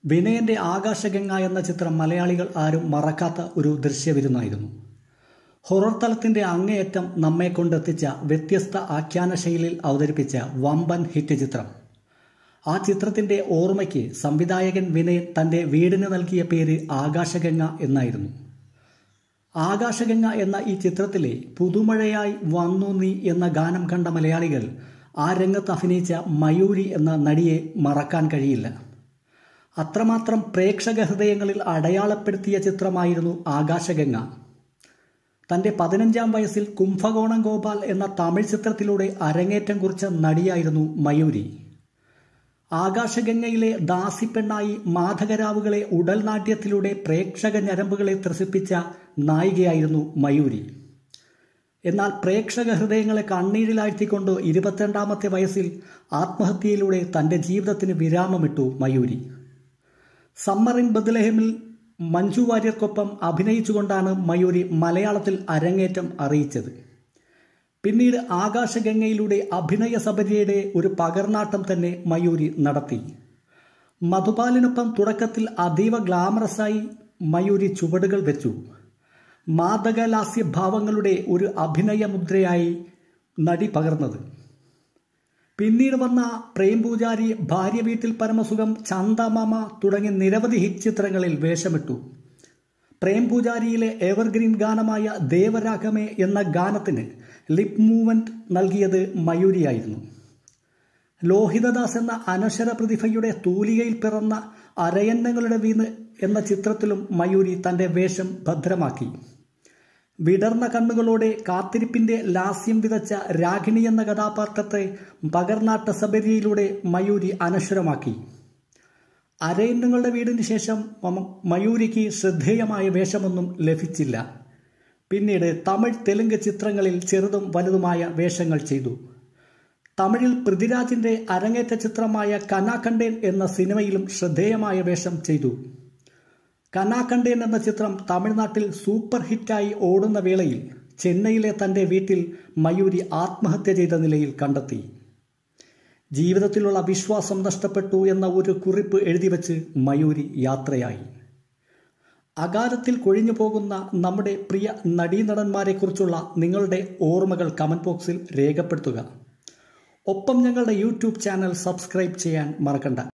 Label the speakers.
Speaker 1: വിനയന്റെ ആകാശഗംഗ എന്ന ചിത്രം മലയാളികൾ ആരും മറക്കാത്ത ഒരു ദൃശ്യവിരുന്നായിരുന്നു ഹൊറർ തലത്തിന്റെ അങ്ങേയറ്റം നമ്മെ കൊണ്ടെത്തിച്ച വ്യത്യസ്ത ആഖ്യാന ശൈലിയിൽ അവതരിപ്പിച്ച വമ്പൻ ഹിറ്റ് ചിത്രം ആ ചിത്രത്തിന്റെ ഓർമ്മയ്ക്ക് സംവിധായകൻ വിനയൻ തന്റെ വീടിന് നൽകിയ പേര് ആകാശഗംഗ എന്നായിരുന്നു ആകാശഗംഗ എന്ന ഈ ചിത്രത്തിലെ പുതുമഴയായി വന്നു നീ എന്ന ഗാനം കണ്ട മലയാളികൾ ആ രംഗത്ത് അഭിനയിച്ച മയൂരി എന്ന നടിയെ മറക്കാൻ കഴിയില്ല അത്രമാത്രം പ്രേക്ഷക ഹൃദയങ്ങളിൽ അടയാളപ്പെടുത്തിയ ചിത്രമായിരുന്നു ആകാശഗംഗ തന്റെ പതിനഞ്ചാം വയസ്സിൽ കുംഭകോണം ഗോപാൽ എന്ന തമിഴ് ചിത്രത്തിലൂടെ അരങ്ങേറ്റം കുറിച്ച നടിയായിരുന്നു മയൂരി ആകാശഗംഗയിലെ ദാസിപ്പെണ്ണായി മാധകരാവുകളെ ഉടൽനാട്യത്തിലൂടെ പ്രേക്ഷക ഞരമ്പുകളെ ത്രസിപ്പിച്ച നായികയായിരുന്നു മയൂരി എന്നാൽ പ്രേക്ഷക ഹൃദയങ്ങളെ കണ്ണീരിലാഴ്ത്തിക്കൊണ്ട് ഇരുപത്തിരണ്ടാമത്തെ വയസ്സിൽ ആത്മഹത്യയിലൂടെ തന്റെ ജീവിതത്തിന് വിരാമമിട്ടു മയൂരി സമ്മർ ഇൻ ബദ്ലഹേമിൽ മഞ്ജു വാര്യർക്കൊപ്പം അഭിനയിച്ചുകൊണ്ടാണ് മയൂരി മലയാളത്തിൽ അരങ്ങേറ്റം അറിയിച്ചത് പിന്നീട് ആകാശഗംഗയിലൂടെ അഭിനയ സബരിയുടെ ഒരു പകർനാട്ടം തന്നെ മയൂരി നടത്തി മധുപാലിനൊപ്പം തുടക്കത്തിൽ അതീവ ഗ്ലാമറസായി മയൂരി ചുവടുകൾ വെച്ചു മാദകലാസ്യ ഭാവങ്ങളുടെ ഒരു അഭിനയ മുദ്രയായി നടി പകർന്നത് പിന്നീട് വന്ന പ്രേം പൂജാരി ഭാര്യ വീട്ടിൽ പരമസുഖം ചന്ദമാമ തുടങ്ങി നിരവധി ഹിറ്റ് ചിത്രങ്ങളിൽ വേഷമിട്ടു പ്രേം പൂജാരിയിലെ എവർഗ്രീൻ ഗാനമായ ദേവരാഗമേ എന്ന ഗാനത്തിന് ലിപ് മൂവ്മെന്റ് നൽകിയത് മയൂരിയായിരുന്നു ലോഹിതദാസ് എന്ന അനശ്വര പ്രതിഭയുടെ തൂലികയിൽ പിറന്ന അരയന്നങ്ങളുടെ വീണ് എന്ന ചിത്രത്തിലും മയൂരി തന്റെ വേഷം ഭദ്രമാക്കി വിടർന്ന കണ്ണുകളോടെ കാത്തിരിപ്പിന്റെ ലാസ്യം വിതച്ച രാഗിണി എന്ന കഥാപാത്രത്തെ പകർനാട്ട സബരിയിലൂടെ മയൂരി അനശ്വരമാക്കി അരയന്നങ്ങളുടെ വീടിന് ശേഷം മയൂരിക്ക് ശ്രദ്ധേയമായ വേഷമൊന്നും ലഭിച്ചില്ല പിന്നീട് തമിഴ് തെലുങ്ക് ചിത്രങ്ങളിൽ ചെറുതും വലുതുമായ വേഷങ്ങൾ ചെയ്തു തമിഴിൽ പൃഥ്വിരാജിന്റെ അരങ്ങേറ്റ ചിത്രമായ കനാകണ്ടേൻ എന്ന സിനിമയിലും ശ്രദ്ധേയമായ വേഷം ചെയ്തു കനാകണ്ടേൻ എന്ന ചിത്രം തമിഴ്നാട്ടിൽ സൂപ്പർ ഹിറ്റായി ഓടുന്ന വേളയിൽ ചെന്നൈയിലെ തന്റെ വീട്ടിൽ മയൂരി ആത്മഹത്യ ചെയ്ത നിലയിൽ കണ്ടെത്തി ജീവിതത്തിലുള്ള വിശ്വാസം നഷ്ടപ്പെട്ടു എന്ന ഒരു കുറിപ്പ് എഴുതി വച്ച് മയൂരി യാത്രയായി അകാലത്തിൽ കൊഴിഞ്ഞു പോകുന്ന നമ്മുടെ പ്രിയ നടീനടന്മാരെക്കുറിച്ചുള്ള നിങ്ങളുടെ ഓർമ്മകൾ കമന്റ് ബോക്സിൽ രേഖപ്പെടുത്തുക ഒപ്പം ഞങ്ങളുടെ യൂട്യൂബ് ചാനൽ സബ്സ്ക്രൈബ് ചെയ്യാൻ മറക്കണ്ട